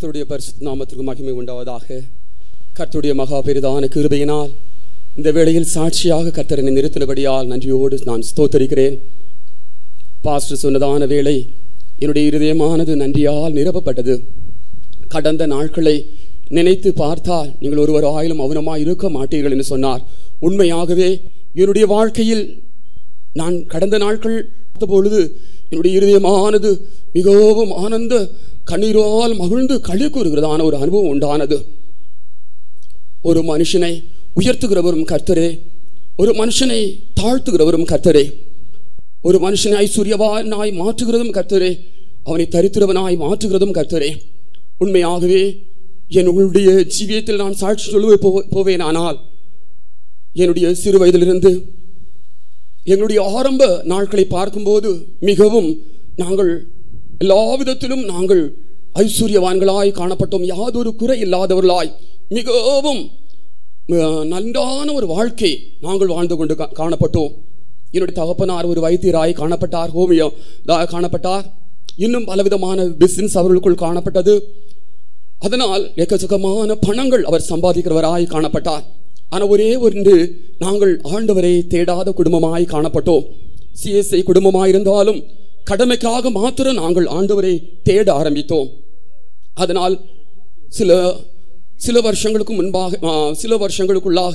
கர்த்தருடைய பரிசுத்த நாமத்திற்கு மகிமை உண்டாவதாக கர்த்தருடைய மகா பெரிதான கிருபையினால் இந்த வேளையில் சாட்சியாக கர்த்தரனை நிறுத்தினபடியால் நன்றியோடு நான் ஸ்தோத்தரிக்கிறேன் பாஸ்டர் சொன்னதான வேளை என்னுடைய இருதயமானது நன்றியால் நிரப்பப்பட்டது கடந்த நாட்களை நினைத்து பார்த்தால் நீங்கள் ஒருவர் ஆயிலும் மௌனமாய் இருக்க மாட்டீர்கள் என்று சொன்னார் உண்மையாகவே என்னுடைய வாழ்க்கையில் நான் கடந்த நாட்கள் பார்த்த பொழுது என்னுடைய இருதயமானது மிகவும் ஆனந்த கண்ணீரால் மகிழ்ந்து களி கூறுகிறதான ஒரு அனுபவம் உண்டானது ஒரு மனுஷனை உயர்த்துகிறவரும் கர்த்தரே ஒரு மனுஷனை தாழ்த்துகிறவரும் கர்த்தரே ஒரு மனுஷனை ஐஸ்வர்யவானாய் மாற்றுகிறதும் கர்த்தரே அவனை தரித்திரவனாய் மாற்றுகிறதும் கர்த்தரே உண்மையாகவே என்னுடைய ஜீவியத்தில் நான் சாட்சி சொல்லுவே போ- போவேனானால் என்னுடைய சிறு வயதிலிருந்து எங்களுடைய ஆரம்ப நாட்களை பார்க்கும்போது மிகவும் நாங்கள் எல்லா விதத்திலும் நாங்கள் ஐஸ்வர்யவான்களாய் காணப்பட்டோம் யாதொரு குறை இல்லாதவர்களாய் மிகவும் அஹ், நன்றான ஒரு வாழ்க்கை நாங்கள் வாழ்ந்து கொண்டு கா- காணப்பட்டோம் என்னுடைய தகப்பனார் ஒரு வைத்தியராய் காணப்பட்டார் ஹோமியோ தா- காணப்பட்டார் இன்னும் பலவிதமான பிசினஸ் அவர்களுக்குள் காணப்பட்டது அதனால் எக்கச்சக்கமான பணங்கள் அவர் சம்பாதிக்கிறவராய் காணப்பட்டார் ஆனால் ஒரே ஒன்று நாங்கள் ஆண்டவரை தேடாத குடும்பமாய் காணப்பட்டோம் சிஎஸ்ஐ குடும்பமாய் இருந்தாலும் கடமைக்காக மாத்திரம் நாங்கள் ஆண்டவரை தேட ஆரம்பித்தோம் அதனால் சில சில வருஷங்களுக்கு முன்பாக ஆ, சில வருஷங்களுக்குள்ளாக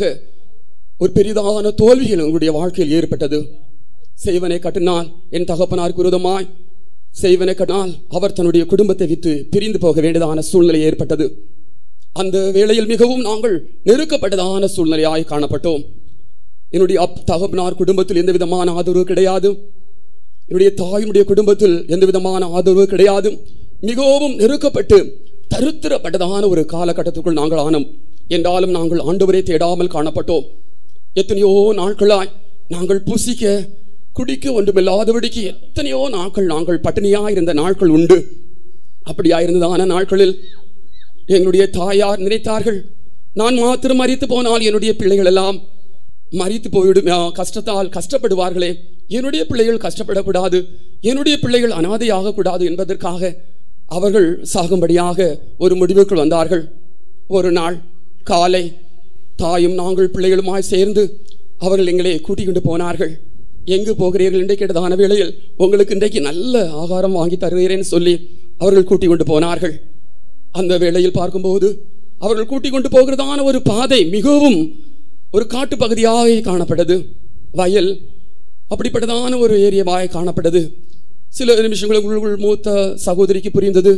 ஒரு பெரிதான தோல்விகள் எங்களுடைய வாழ்க்கையில் ஏற்பட்டது செய்வனை கட்டினால் என் தகப்பனார் விரோதமாய் செய்வனை கட்டினால் அவர் தன்னுடைய குடும்பத்தை விட்டு பிரிந்து போக வேண்டியதான சூழ்நிலை ஏற்பட்டது அந்த வேளையில் மிகவும் நாங்கள் நெருக்கப்பட்டதான சூழ்நிலையாய் காணப்பட்டோம் என்னுடைய அப் தகப்பனார் குடும்பத்தில் எந்த விதமான ஆதரவு கிடையாது என்னுடைய தாயினுடைய குடும்பத்தில் எந்த விதமான ஆதரவு கிடையாது மிகவும் நெருக்கப்பட்டு தருத்திரப்பட்டதான ஒரு காலகட்டத்துக்குள் நாங்கள் ஆனோம் என்றாலும் நாங்கள் ஆண்டவரை தேடாமல் காணப்பட்டோம் எத்தனையோ நாட்களாய் நாங்கள் புசிக்க குடிக்க ஒன்றுமில்லாதபடிக்கு எத்தனையோ நாட்கள் நாங்கள் பட்டினியாய் இருந்த நாட்கள் உண்டு அப்படியா இருந்ததான நாட்களில் எங்களுடைய தாயார் நினைத்தார்கள் நான் மாத்திரம் மறித்து போனால் என்னுடைய பிள்ளைகள் எல்லாம் மறித்து போய்விடும் ஆ, கஷ்டத்தால் கஷ்டப்படுவார்களே என்னுடைய பிள்ளைகள் கஷ்டப்படக்கூடாது என்னுடைய பிள்ளைகள் அனாதையாக கூடாது என்பதற்காக அவர்கள் சாகும்படியாக ஒரு முடிவுக்குள் வந்தார்கள் ஒரு நாள் காலை தாயும் நாங்கள் பிள்ளைகளுமாய் சேர்ந்து அவர்கள் எங்களை கூட்டிக் கொண்டு போனார்கள் எங்கு போகிறீர்கள் என்று கேட்டதான வேளையில் உங்களுக்கு இன்றைக்கு நல்ல ஆகாரம் வாங்கி தருகிறேன்னு சொல்லி அவர்கள் கூட்டிக் கொண்டு போனார்கள் அந்த வேளையில் பார்க்கும்போது அவர்கள் கூட்டிக் கொண்டு போகிறதான ஒரு பாதை மிகவும் ஒரு காட்டு பகுதியாக காணப்பட்டது வயல் அப்படிப்பட்டதான ஒரு ஏரியாவாக காணப்பட்டது சில நிமிஷங்களுக்குள் மூத்த சகோதரிக்கு புரிந்தது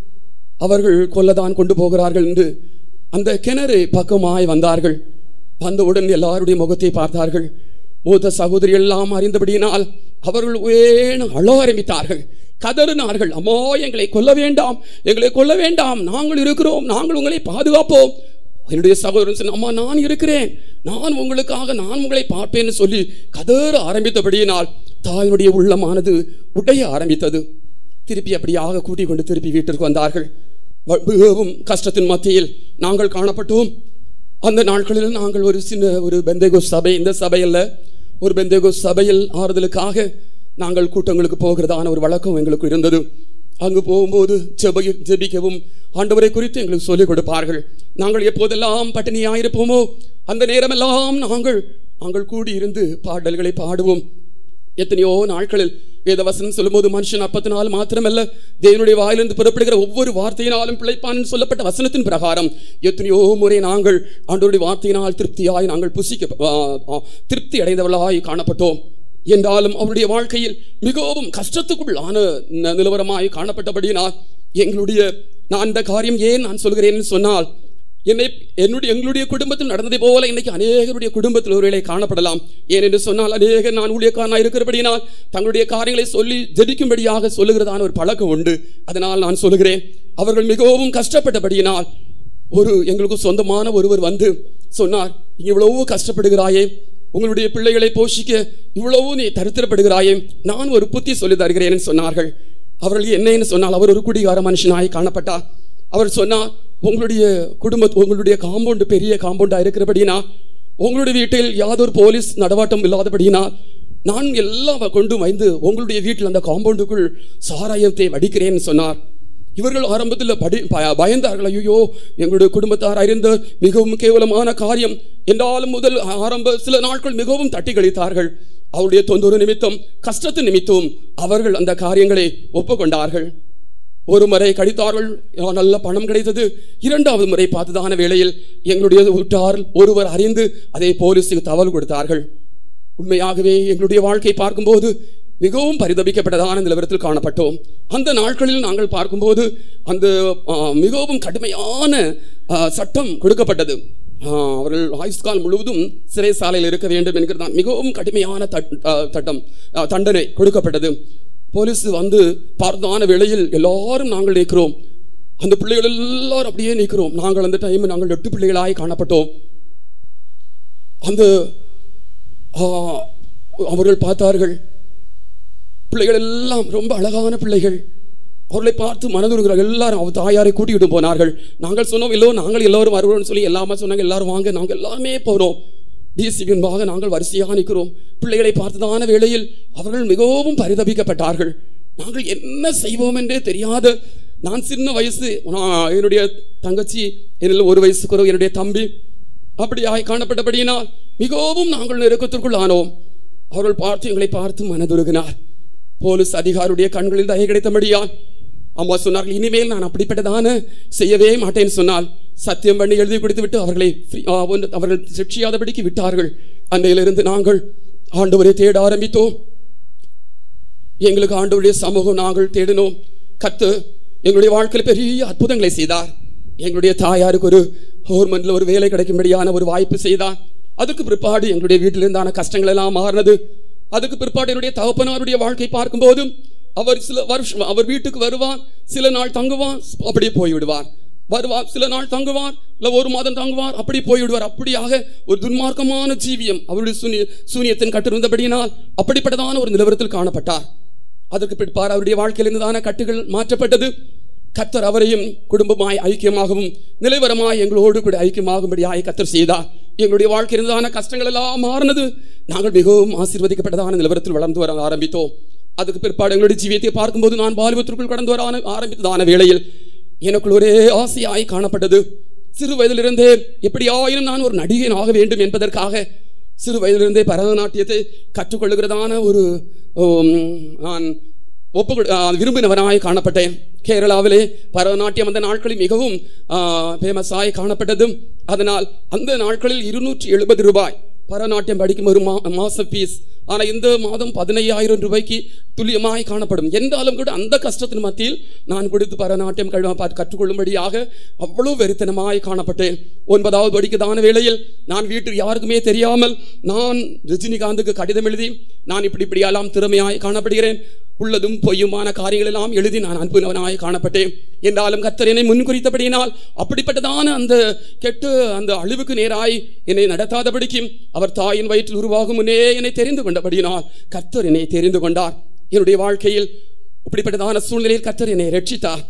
அவர்கள் கொல்லதான் கொண்டு போகிறார்கள் என்று அந்த கிணறு பக்கமாய் வந்தார்கள் வந்தவுடன் எல்லாருடைய முகத்தை பார்த்தார்கள் மூத்த சகோதரி எல்லாம் அறிந்தபடியினால் அவர்கள் வேணும் அழ ஆரம்பித்தார்கள் கதறினார்கள் அம்மா எங்களை கொல்ல வேண்டாம் எங்களை கொல்ல வேண்டாம் நாங்கள் இருக்கிறோம் நாங்கள் உங்களை பாதுகாப்போம் என்னுடைய சகோதரன் சொன்ன, அம்மா நான் இருக்கிறேன் நான் உங்களுக்காக நான் உங்களை பார்ப்பேன்னு சொல்லி கதற ஆரம்பித்தபடியினால் தாயினுடைய உள்ளமானது உடைய ஆரம்பித்தது திருப்பி அப்படியாக கூட்டிக் கொண்டு திருப்பி வீட்டிற்கு வந்தார்கள் வ- மிகவும் கஷ்டத்தின் மத்தியில் நாங்கள் காணப்பட்டோம் அந்த நாட்களில் நாங்கள் ஒரு சின்ன ஒரு பெந்தேகோ சபை இந்த சபையில் ஒரு பெந்தேகோ சபையில் ஆறுதலுக்காக நாங்கள் கூட்டங்களுக்கு போகிறதான ஒரு வழக்கம் எங்களுக்கு இருந்தது அங்கு போகும்போது ஜெப ஜெபிக்கவும் ஆண்டவரை குறித்து எங்களுக்கு சொல்லிக் கொடுப்பார்கள் நாங்கள் எப்போதெல்லாம் பட்டினியாயிருப்போமோ அந்த நேரமெல்லாம் நாங்கள் நாங்கள் கூடியிருந்து பாடல்களை பாடுவோம் எத்தனையோ நாட்களில் வேதவசனம் சொல்லும்போது மனுஷன் அப்பத்தினால் மாத்திரமல்ல தேவனுடைய வாயிலிருந்து புறப்படுகிற ஒவ்வொரு வார்த்தையினாலும் பிழைப்பான் சொல்லப்பட்ட வசனத்தின் பிரகாரம் எத்தனையோ முறை நாங்கள் ஆண்டவருடைய வார்த்தையினால் திருப்தியாய் நாங்கள் புசிக்க ஆ, ஆ, திருப்தி அடைந்தவர்களாய் காணப்பட்டோம் என்றாலும் அவருடைய வாழ்க்கையில் மிகவும் கஷ்டத்துக்குள்ளான ந- நிலவரமாய் காணப்பட்டபடியினால் எங்களுடைய நான் இந்த காரியம் ஏன் நான் சொல்கிறேன்னு சொன்னால் என்னை என்னுடைய எங்களுடைய குடும்பத்தில் நடந்ததை போல இன்னைக்கு அநேகருடைய குடும்பத்தில் ஒருவேளை காணப்படலாம் ஏனென்று சொன்னால் அநேகர் நான் ஊழியக்காரனாக இருக்கிறபடியினால் தங்களுடைய காரியங்களை சொல்லி ஜெபிக்கும்படியாக சொல்லுகிறதான ஒரு பழக்கம் உண்டு அதனால் நான் சொல்லுகிறேன் அவர்கள் மிகவும் கஷ்டப்பட்டபடியினால் ஒரு எங்களுக்கு சொந்தமான ஒருவர் வந்து சொன்னார் "நீ இவ்வளவு கஷ்டப்படுகிறாயே உங்களுடைய பிள்ளைகளை போஷிக்க இவ்வளவு நீ தரித்திரப்படுகிறாயே நான் ஒரு புத்தி சொல்லி தருகிறேன்னு சொன்னார்கள் அவர்கள் என்னன்னு சொன்னால் அவர் ஒரு குடிகார மனுஷனாய் காணப்பட்டார் அவர் சொன்னார் உங்களுடைய குடும்ப உங்களுடைய காம்பவுண்டு பெரிய காம்பவுண்டா இருக்கிறபடினா உங்களுடைய வீட்டில் யாதொரு போலீஸ் நடவாட்டம் இல்லாதபடினா நான் எல்லாம் கொண்டு வந்து உங்களுடைய வீட்டில் அந்த காம்பவுண்டுக்குள் சாராயத்தை வடிக்கிறேன்னு சொன்னார் இவர்கள் ஆரம்பத்தில் படி பய- பயந்தார்கள் ஐயோ எங்களுடைய குடும்பத்தார் அறிந்த மிகவும் கேவலமான காரியம் என்றாலும் முதல் ஆரம்ப சில நாட்கள் மிகவும் தட்டி கழித்தார்கள் அவருடைய தொந்தரவு நிமித்தம் கஷ்டத்து நிமித்தம் அவர்கள் அந்த காரியங்களை ஒப்புக்கொண்டார்கள் ஒரு முறை கடித்தார்கள் ஆ, நல்ல பணம் கிடைத்தது இரண்டாவது முறை பார்த்ததான வேளையில் எங்களுடைய வீட்டார் ஒருவர் அறிந்து அதை போலீஸுக்கு தகவல் கொடுத்தார்கள் உண்மையாகவே எங்களுடைய வாழ்க்கை பார்க்கும்போது மிகவும் பரிதபிக்கப்பட்டதான நிலவரத்தில் காணப்பட்டோம் அந்த நாட்களில் நாங்கள் பார்க்கும்போது அந்த ஆ, மிகவும் கடுமையான ஆ, சட்டம் கொடுக்கப்பட்டது ஆ, அவர்கள் ஆயுஷ்கால் முழுவதும் சிறைசாலையில் இருக்க வேண்டும் என்கிறதான் மிகவும் கடுமையான தட்- ஆ, சட்டம் ஆ, தண்டனை கொடுக்கப்பட்டது போலீஸ் வந்து பார்த்தான வேளையில் எல்லாரும் நாங்கள் நிற்கிறோம் அந்த பிள்ளைகள் எல்லாரும் அப்படியே நிற்கிறோம் நாங்கள் அந்த டைம் நாங்கள் எட்டு பிள்ளைகளாய் காணப்பட்டோம் அந்த ஆ, அவர்கள் பார்த்தார்கள் பிள்ளைகள் எல்லாம் ரொம்ப அழகான பிள்ளைகள் அவர்களை பார்த்து மனதுருகிறார்கள் எல்லாரும் அவர் தாயாரை கூட்டிகிட்டு போனார்கள் நாங்கள் சொன்னோம் இல்லோ நாங்கள் எல்லோரும் வருவோம்னு சொல்லி எல்லாமே சொன்னாங்க எல்லாரும் வாங்க நாங்கள் எல்லாருமே போனோம் டிசிபின்பாக நாங்கள் வரிசையாக நிற்கிறோம் பிள்ளைகளை பார்த்ததான வேளையில் அவர்கள் மிகவும் பரிதபிக்கப்பட்டார்கள் நாங்கள் என்ன செய்வோம் என்றே தெரியாத நான் சின்ன வயசு நான் என்னுடைய தங்கச்சி என்னில் ஒரு வயசு குறைவு என்னுடைய தம்பி அப்படியாய் காணப்பட்டபடியினால் மிகவும் நாங்கள் நெருக்கத்திற்குள் ஆனோம் அவர்கள் பார்த்து எங்களை பார்த்து மனதுருகினார் போலீஸ் அதிகாரியுடைய கண்களில் தயை கிடைத்தபடியால் அம்மா சொன்னார்கள் இனிமேல் நான் அப்படிப்பட்டதான செய்யவே மாட்டேன்னு சொன்னால் சத்தியம் பண்ணி எழுதி கொடுத்து விட்டு அவர்களை free- ஆ, ஒன்று- அவர்கள் சிக்ஷியாதபடிக்கு விட்டார்கள் அன்னையிலிருந்து நாங்கள் ஆண்டவரை தேட ஆரம்பித்தோம் எங்களுக்கு ஆண்டவருடைய சமூகம் நாங்கள் தேடினோம் கத்து எங்களுடைய வாழ்க்கையில் பெரிய அற்புதங்களை செய்தார் எங்களுடைய தாயாருக்கு ஒரு கவர்மெண்ட்ல ஒரு வேலை கிடைக்கும்படியான ஒரு வாய்ப்பு செய்தார் அதுக்கு பிற்பாடு எங்களுடைய வீட்டில் இருந்தான கஷ்டங்கள் எல்லாம் மாறினது அதுக்கு பிற்பாடு என்னுடைய தகப்பனாருடைய வாழ்க்கை பார்க்கும்போதும் அவர் சில வருஷம் அவர் வீட்டுக்கு வருவார் சில நாள் தங்குவார் அப்படியே போய்விடுவார் வருவார் சில நாள் தங்குவார் இல்ல ஒரு மாதம் தங்குவார் அப்படி போய்விடுவார் அப்படியாக ஒரு துன்மார்க்கமான ஜீவியம் அவருடைய சூனிய சூனியத்தின் கட்டிருந்தபடியினால் அப்படிப்பட்டதான ஒரு நிலவரத்தில் காணப்பட்டார் அதற்கு பிற்பாடு அவருடைய வாழ்க்கையில் இருந்ததான கட்டுகள் மாற்றப்பட்டது கத்தர் அவரையும் குடும்பமாய் ஐக்கியமாகவும் நிலைவரமாய் எங்களோடு கூட ஐக்கியமாகும்படியாய் கத்தர் செய்தார் எங்களுடைய வாழ்க்கை இருந்ததான கஷ்டங்கள் எல்லாம் மாறினது நாங்கள் மிகவும் ஆசீர்வதிக்கப்பட்டதான நிலவரத்தில் வளர்ந்து வர ஆரம்பித்தோம் அதுக்கு பிற்பாடு எங்களுடைய ஜீவியத்தை பார்க்கும்போது நான் பாலிபத்திற்குள் கடந்து வர ஆன- ஆரம்பித்ததான வேளையில் எனக்குள் ஒரே ஆசையாய் காணப்பட்டது சிறு வயதிலிருந்தே எப்படியாயினும் நான் ஒரு நடிகன் ஆக வேண்டும் என்பதற்காக சிறு வயதிலிருந்தே பரதநாட்டியத்தை கற்றுக்கொள்ளுகிறதான ஒரு உம், நான் ஒப்பு விரும்பினவனாய் காணப்பட்டேன் கேரளாவிலே பரதநாட்டியம் அந்த நாட்களில் மிகவும் ஃபேமஸாய் காணப்பட்டதும் அதனால் அந்த நாட்களில் இருநூற்றி எழுபது ரூபாய் பரதநாட்டியம் படிக்கும் ஒரு மா மாச ஃபீஸ் ஆனால் இந்த மாதம் பதினையாயிரம் ரூபாய்க்கு துல்லியமாய் காணப்படும் என்றாலும் கூட அந்த கஷ்டத்தின் மத்தியில் நான் கொடுத்து பரதநாட்டியம் கழ- பார்த்து கற்றுக்கொள்ளும்படியாக அவ்வளவு வெறித்தனமாய் காணப்பட்டேன் ஒன்பதாவது படிக்கதான வேளையில் நான் வீட்டில் யாருக்குமே தெரியாமல் நான் ரஜினிகாந்துக்கு கடிதம் எழுதி நான் இப்படி இப்படியெல்லாம் திறமையாய் காணப்படுகிறேன் உள்ளதும் பொய்யுமான காரியங்கள் எல்லாம் எழுதி நான் அனுப்பினவனாய் காணப்பட்டேன் என்றாலும் கர்த்தர் என்னை முன்குறித்தபடியினால் அப்படிப்பட்டதான அந்த கெட்டு அந்த அழிவுக்கு நேராய் என்னை நடத்தாதபடிக்கும் அவர் தாயின் வயிற்றில் உருவாகும் முன்னே என்னை தெரிந்து கொண்டபடியினால் கர்த்தர் என்னை தெரிந்து கொண்டார் என்னுடைய வாழ்க்கையில் அப்படிப்பட்டதான சூழ்நிலையில் கர்த்தர் என்னை ரட்சித்தார்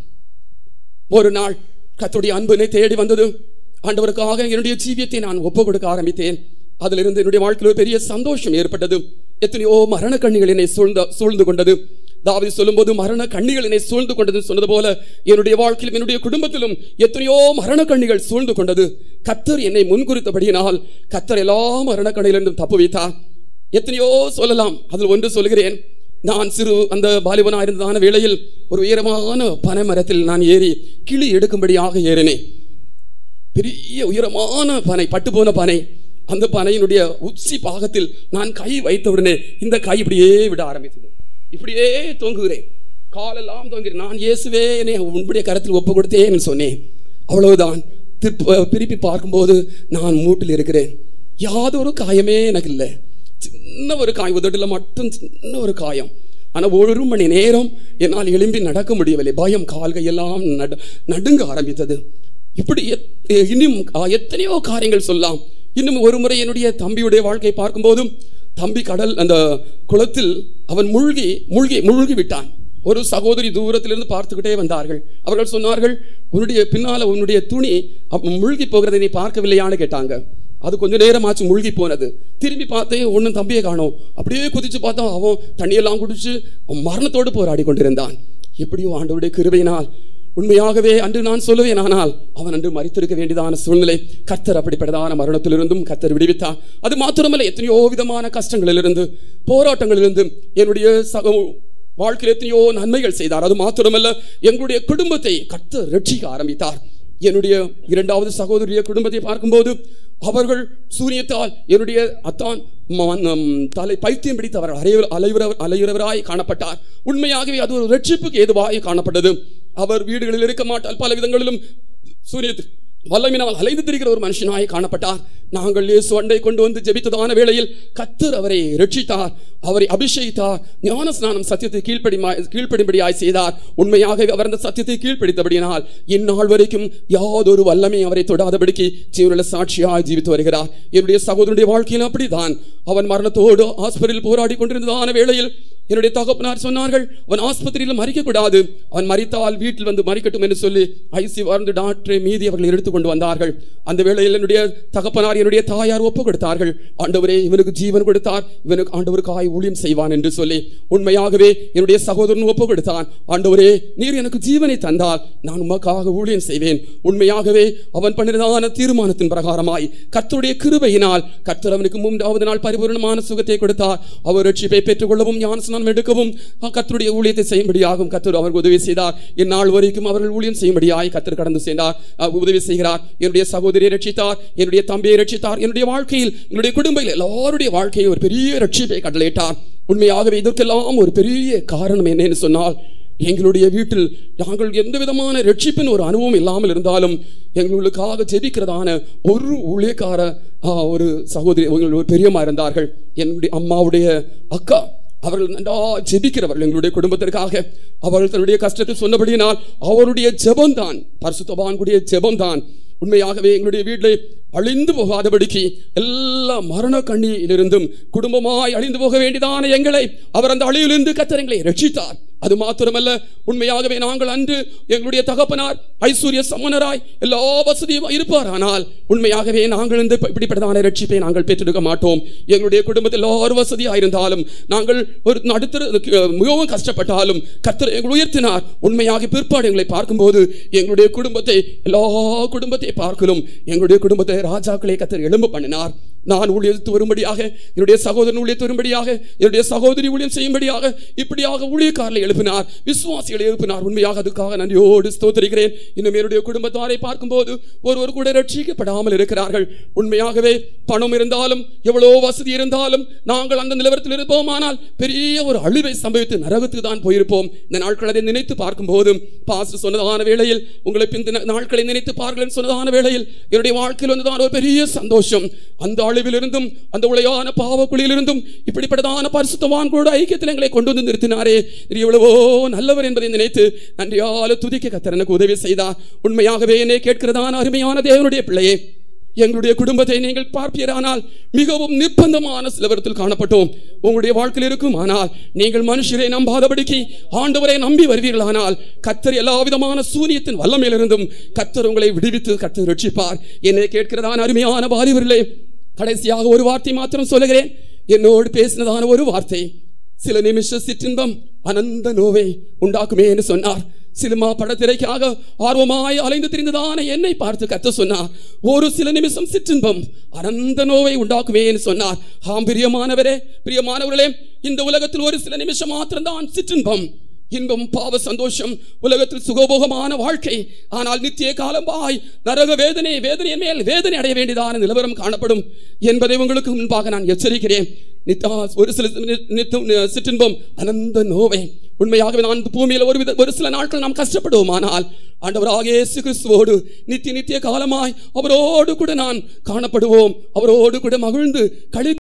ஒரு நாள் கர்த்தருடைய அன்பு என்னை தேடி வந்தது ஆண்டவருக்காக என்னுடைய ஜீவியத்தை நான் ஒப்பு கொடுக்க ஆரம்பித்தேன் அதிலிருந்து என்னுடைய வாழ்க்கையில் ஒரு பெரிய சந்தோஷம் ஏற்பட்டது எத்தனையோ மரண கண்ணிகள் என்னை சூழ்ந்த சூழ்ந்து கொண்டது தாவீது சொல்லும்போது மரண கண்ணிகள் என்னை சூழ்ந்து கொண்டது சொன்னது போல என்னுடைய வாழ்க்கையிலும் என்னுடைய குடும்பத்திலும் எத்தனையோ மரண கண்ணிகள் சூழ்ந்து கொண்டது கத்தர் என்னை முன்குறித்தபடியினால் கத்தர் எல்லா மரண கண்ணிலிருந்தும் தப்பு வைத்தார் எத்தனையோ சொல்லலாம் அதில் ஒன்று சொல்கிறேன் நான் சிறு அந்த பாலிபனா இருந்ததான வேளையில் ஒரு உயரமான பனை மரத்தில் நான் ஏறி கிளி எடுக்கும்படியாக ஏறினேன் பெரிய உயரமான பனை பட்டு போன பனை அந்த பனையினுடைய உச்சி பாகத்தில் நான் கை வைத்தவுடனே இந்த கை இப்படியே விட ஆரம்பித்தது இப்படியே தொங்குகிறேன் காலெல்லாம் தொங்குகிறேன் நான் இயேசுவே என்னை உன்னுடைய கரத்தில் ஒப்பு கொடுத்தேன்னு சொன்னேன் அவ்வளவுதான் திருப்ப திருப்பி பார்க்கும்போது நான் மூட்டில் இருக்கிறேன் யாதொரு காயமே எனக்கு இல்லை சின்ன ஒரு காயம் உதட்டில் மட்டும் சின்ன ஒரு காயம் ஆனால் ஒரு மணி நேரம் என்னால் எழும்பி நடக்க முடியவில்லை பயம் கால்கள் எல்லாம் நடு நடுங்க ஆரம்பித்தது இப்படி எத்- இன்னும் ஆ, எத்தனையோ காரியங்கள் சொல்லலாம் இன்னும் ஒரு முறை என்னுடைய தம்பியுடைய வாழ்க்கை பார்க்கும்போதும் தம்பி கடல் அந்த குளத்தில் அவன் மூழ்கி மூழ்கி மூழ்கி விட்டான் ஒரு சகோதரி தூரத்திலிருந்து பார்த்துக்கிட்டே வந்தார்கள் அவர்கள் சொன்னார்கள் உன்னுடைய பின்னால உன்னுடைய துணி அப்ப மூழ்கி போகிறதை நீ பார்க்கவில்லையான்னு கேட்டாங்க அது கொஞ்ச நேரமாச்சு மூழ்கி போனது திரும்பி பார்த்தேன் ஒன்றும் தம்பியை காணோம் அப்படியே குதிச்சு பார்த்தா அவன் தண்ணியெல்லாம் குடிச்சு அவன் மரணத்தோடு போராடி கொண்டிருந்தான் எப்படியோ ஆண்டவருடைய கிருபையினால் உண்மையாகவே அன்று நான் சொல்லுவேன் ஆனால் அவன் அன்று மறித்திருக்க வேண்டியதான சூழ்நிலை கர்த்தர் அப்படிப்பட்டதான மரணத்திலிருந்தும் கர்த்தர் விடுவித்தார் அது மாத்திரமல்ல எத்தனையோ விதமான கஷ்டங்களிலிருந்து போராட்டங்களிலிருந்து என்னுடைய சக வாழ்க்கையில் எத்தனையோ நன்மைகள் செய்தார் அது மாத்திரமல்ல எங்களுடைய குடும்பத்தை கர்த்தர் ரட்சிக்க ஆரம்பித்தார் என்னுடைய இரண்டாவது சகோதரிய குடும்பத்தை பார்க்கும்போது அவர்கள் சூரியத்தால் என்னுடைய அத்தான் ம- நம் தலை பைத்தியம் பிடித்து அவர் அலையுற அலையுறவர் அலையுறவராய் காணப்பட்டார் உண்மையாகவே அது ஒரு ரட்சிப்புக்கு ஏதுவாய் காணப்பட்டது அவர் வீடுகளில் இருக்க மாட்டால் பல விதங்களிலும் சூரியத்து வல்லமினால் அலைந்து திரிகிற ஒரு மனுஷனாய் காணப்பட்டார் நாங்கள் இயேசு அண்டை கொண்டு வந்து ஜெபித்ததான வேளையில் கத்தர் அவரை ரட்சித்தார் அவரை அபிஷேகித்தார் ஞான ஸ்நானம் சத்தியத்தை கீழ்ப்படி கீழ்ப்படிம்படியாய் செய்தார் உண்மையாகவே அவர் அந்த சத்தியத்தை கீழ்ப்படித்தபடியினால் இந்நாள் வரைக்கும் யாதொரு வல்லமை அவரை தொடாதபடிக்கு ஜீவனில் சாட்சியாய் ஜீவித்து வருகிறார் என்னுடைய சகோதரனுடைய வாழ்க்கையில் அப்படிதான் அவன் மரணத்தோடு ஆஸ்பத்திரியில் போராடி கொண்டிருந்ததான வேளையில் என்னுடைய தகப்பனார் சொன்னார்கள் அவன் ஆஸ்பத்திரியில் மறிக்க கூடாது அவன் மறித்தால் வீட்டில் வந்து மறிக்கட்டும் என்று சொல்லி ஐசி வாழ்ந்து டாக்டரை மீதி அவர்கள் எடுத்து கொண்டு வந்தார்கள் அந்த வேளையில் என்னுடைய தகப்பனார் என்னுடைய தாயார் ஒப்பு கொடுத்தார்கள் ஆண்டவரே இவனுக்கு ஜீவன் கொடுத்தார் இவனுக்கு ஆண்டவருக்காய் ஊழியம் செய்வான் என்று சொல்லி உண்மையாகவே என்னுடைய சகோதரன் ஒப்பு கொடுத்தான் ஆண்டவரே நீர் எனக்கு ஜீவனை தந்தால் நான் உமக்காக ஊழியம் செய்வேன் உண்மையாகவே அவன் பண்ணினதான தீர்மானத்தின் பிரகாரமாய் கர்த்தருடைய கிருபையினால் கர்த்தர் அவனுக்கு மூன்றாவது நாள் பரிபூர்ணமான சுகத்தை கொடுத்தார் அவர் ரட்சிப்பை பெற்றுக்கொள்ளவும் ஞானஸ்நானம் எடுக்கவும் கர்த்தருடைய ஊழியத்தை செய்யும்படியாகும் கர்த்தர் அவருக்கு உதவி செய்தார் இந்நாள் வரைக்கும் அவர்கள் ஊழியம் செய்யும்படியாய் கர்த்தர் கடந்து சென்றார் அஹ் உதவி செய்கிறார் என்னுடைய சகோதரியை ரட்சித்தார் என்னுடைய தம்பியை ரட்சித்தார் என்னுடைய வாழ்க்கையில் என்னுடைய குடும்பத்தில் எல்லாருடைய வாழ்க்கையை ஒரு பெரிய ரட்சிப்பை கடலிட்டார் உண்மையாகவே இதற்கெல்லாம் ஒரு பெரிய காரணம் என்னன்னு சொன்னால் எங்களுடைய வீட்டில் நாங்கள் எந்த விதமான ரட்சிப்பின் ஒரு அனுபவம் இல்லாமல் இருந்தாலும் எங்களுக்காக ஜெபிக்கிறதான ஒரு ஊழியக்கார ஆ, ஒரு சகோதரி உங்கள் ஒரு பெரியம்மா இருந்தார்கள் என்னுடைய அம்மாவுடைய அக்கா அவர்கள் நன்றா ஜெபிக்கிறவர்கள் எங்களுடைய குடும்பத்திற்காக அவர்கள் தன்னுடைய கஷ்டத்தை சொன்னபடியினால் அவருடைய ஜெபம்தான் பரிசுத்தவான்குடைய ஜெபம்தான் உண்மையாகவே எங்களுடைய வீட்டில் அழிந்து போகாதபடிக்கு எல்லா மரண கண்ணியிலிருந்தும் குடும்பமாய் அழிந்து போக வேண்டியதான எங்களை அவர் அந்த அழியிலிருந்து கத்தர் எங்களை ரட்சித்தார் அது மாத்திரமல்ல உண்மையாகவே நாங்கள் அன்று எங்களுடைய தகப்பனார் ஐஸ்வர்ய சமணராய் எல்லா வசதியும் இருப்பார் ஆனால் உண்மையாகவே நாங்கள் இந்த இப்படிப்பட்டதான ரட்சிப்பை நாங்கள் பெற்றெடுக்க மாட்டோம் எங்களுடைய குடும்பத்தில் எல்லாரும் வசதியாக இருந்தாலும் நாங்கள் ஒரு நடுத்தர மிகவும் கஷ்டப்பட்டாலும் கர்த்தர் எங்களை உயர்த்தினார் உண்மையாக பிற்பாடு எங்களை பார்க்கும்போது எங்களுடைய குடும்பத்தை எல்லா குடும்பத்தை பார்க்கலும் எங்களுடைய குடும்பத்தை ராஜாக்களை கத்தர் எழும்ப பண்ணினார் நான் ஊழியத்து வரும்படியாக என்னுடைய சகோதரன் ஊழியத்து வரும்படியாக என்னுடைய சகோதரி ஊழியம் செய்யும்படியாக இப்படியாக ஊழியக்காரர்களை எழுப்பினார் விசுவாசிகளை எழுப்பினார் உண்மையாக அதுக்காக நன்றியோடு ஸ்தோத்தரிக்கிறேன் இன்னும் என்னுடைய குடும்பத்தாரை பார்க்கும்போது ஒருவர் கூட ரட்சிக்கப்படாமல் இருக்கிறார்கள் உண்மையாகவே பணம் இருந்தாலும் எவ்வளோ வசதி இருந்தாலும் நாங்கள் அந்த நிலவரத்தில் இருப்போமானால் பெரிய ஒரு அழிவை சம்பவித்து நரகத்துக்கு தான் போயிருப்போம் இந்த நாட்கள் அதை நினைத்து பார்க்கும்போது பாஸ்டர் சொன்னதான வேளையில் உங்களை பின் நாட்களை நினைத்து பாருங்கள் சொன்னதான வேளையில் என்னுடைய வாழ்க்கையில் வந்ததான ஒரு பெரிய சந்தோஷம் அந்த அழிவிலிருந்தும் அந்த உளையான பாவக்குழியிலிருந்தும் இப்படிப்பட்டதான பரிசுத்தவான் கூட ஐக்கியத்தில் எங்களை கொண்டு வந்து நிறுத்தினாரே இது எவ்வளவோ நல்லவர் என்பதை நினைத்து நன்றியால துதிக்க கத்தர் எனக்கு உதவி செய்தார் உண்மையாகவே என்னை கேட்கிறதான அருமையான தேவனுடைய பிள்ளையே எங்களுடைய குடும்பத்தை நீங்கள் பார்ப்பீரானால் மிகவும் நிர்பந்தமான சிலவரத்தில் காணப்பட்டோம் உங்களுடைய வாழ்க்கையில் இருக்கும் ஆனால் நீங்கள் மனுஷரை நம்பாதபடிக்கு ஆண்டவரை நம்பி வருவீர்களானால் கத்தர் எல்லா விதமான சூரியத்தின் வல்லமையிலிருந்தும் கத்தர் உங்களை விடுவித்து கத்தர் ரட்சிப்பார் என்னை கேட்கிறதான அருமையான வாலிபர்களே கடைசியாக ஒரு வார்த்தை மாத்திரம் சொல்லுகிறேன் என்னோடு பேசினதான ஒரு வார்த்தை சில நிமிஷ சிற்றின்பம் அனந்த நோவை உண்டாக்குமே என்று சொன்னார் சினிமா படத்திரைக்காக ஆர்வமாய் அலைந்து திரிந்ததான என்னை பார்த்து கத்த சொன்னார் ஒரு சில நிமிஷம் சிற்றின்பம் அனந்த நோவை உண்டாக்குமே என்று சொன்னார் ஆம் பிரியமானவரே பிரியமானவர்களே இந்த உலகத்தில் ஒரு சில நிமிஷம் மாத்திரம்தான் சிற்றின்பம் இன்பம் பாவ சந்தோஷம் உலகத்தில் சுகபோகமான வாழ்க்கை ஆனால் நித்திய காலம் பாய் நரக வேதனை வேதனையின் மேல் வேதனை அடைய வேண்டியதான நிலவரம் காணப்படும் என்பதை உங்களுக்கு முன்பாக நான் எச்சரிக்கிறேன் நித்தா ஒரு சில நித்தம் சிற்றின்பம் அனந்த நோவை உண்மையாகவே நான் இந்த பூமியில் ஒரு வித ஒரு சில நாட்கள் நாம் கஷ்டப்படுவோம் ஆனால் ஆண்டவராக இயேசு கிறிஸ்துவோடு நித்திய நித்திய காலமாய் அவரோடு கூட நான் காணப்படுவோம் அவரோடு கூட மகிழ்ந்து களி